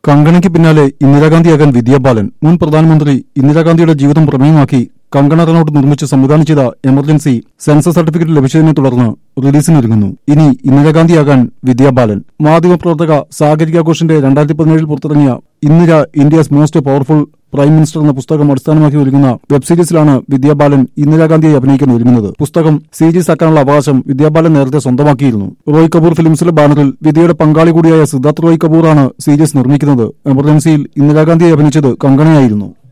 കങ്കണയ്ക്ക് പിന്നാലെ ഇന്ദിരാഗാന്ധിയാകാൻ വിദ്യാബാലൻ മുൻ പ്രധാനമന്ത്രി ഇന്ദിരാഗാന്ധിയുടെ ജീവിതം പ്രമേയമാക്കി കങ്കണ റണൌട്ട് നിർമ്മിച്ച് സംവിധാനം ചെയ്ത എമർജൻസി സെൻസർ സർട്ടിഫിക്കറ്റ് ലഭിച്ചതിനെ തുടർന്ന് റിലീസിനൊരുങ്ങുന്നു ഇനി ഇന്ദിരാഗാന്ധിയാകാൻ വിദ്യാബാലൻ മാധ്യമപ്രവർത്തക സാഗരിക ഘോഷിന്റെ രണ്ടായിരത്തി പതിനേഴിൽ പുറത്തിറങ്ങിയ Indira India's most powerful prime minister എന്ന പുസ്തകം അടിസ്ഥാനമാക്കി ഒരുങ്ങുന്ന വെബ് സീരീസിലാണ് വിദ്യാബാലൻ ഇന്ദിരാഗാന്ധിയെ അഭിനയിക്കാൻ ഒരുങ്ങുന്നത് പുസ്തകം സീരീസ് ആക്കാനുള്ള അവകാശം വിദ്യാബാലൻ നേരത്തെ സ്വന്തമാക്കിയിരുന്നു റോയ് കപൂർ ഫിലിംസിലെ ബാനറിൽ വിദ്യയുടെ പങ്കാളി കൂടിയായ സിദ്ധാർത്ഥ് റോയ് കപൂറാണ് സീരീസ് നിർമ്മിക്കുന്നത് എമർജൻസിയിൽ ഇന്ദിരാഗാന്ധിയെ അഭിനയിച്ചത് കങ്കണയായിരുന്നു